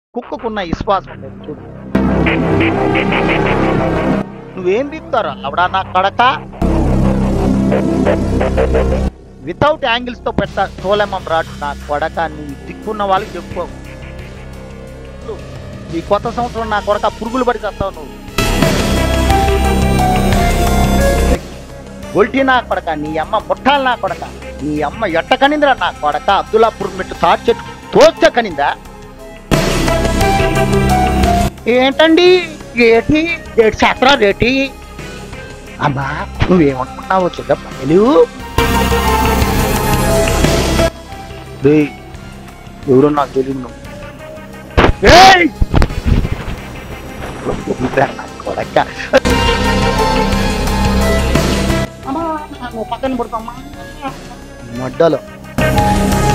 కుక్కకున్న విశ్వాసం లేదు చూడు నువ్వేం బీపుతారా అవడా నా కడక వితౌట్ యాంగిల్స్ తో పెడతా సోలెమం రాడు నా కొడక నీ దిక్కున్న వాళ్ళకి చెప్పుకో ఈ కొత్త సంవత్సరం నా కొడక పురుగులు పడి చేస్తావు నువ్వు గొల్టీ నా కొడక నీ అమ్మ ముట్టాలు నా కొడక నీ అమ్మ ఎట్ట కనిందిరా నా కొడక అబ్దుల్లాపూర్ మెట్టు తాటి చెట్టు తోచ కనిందా ఏంటండి ఏటి ఏటి శాస్త్రా రేటి అమ్మా నువ్వేమనుకున్నావో చూడమ్మా తెలియదు డేయ్, ఎవరో నాకు తెలియదు నువ్వు. ఏయ్! ఇదా నా కొడక. అమ్మా, నువ్వు పక్కన పడుకోమ్మా మడ్డలో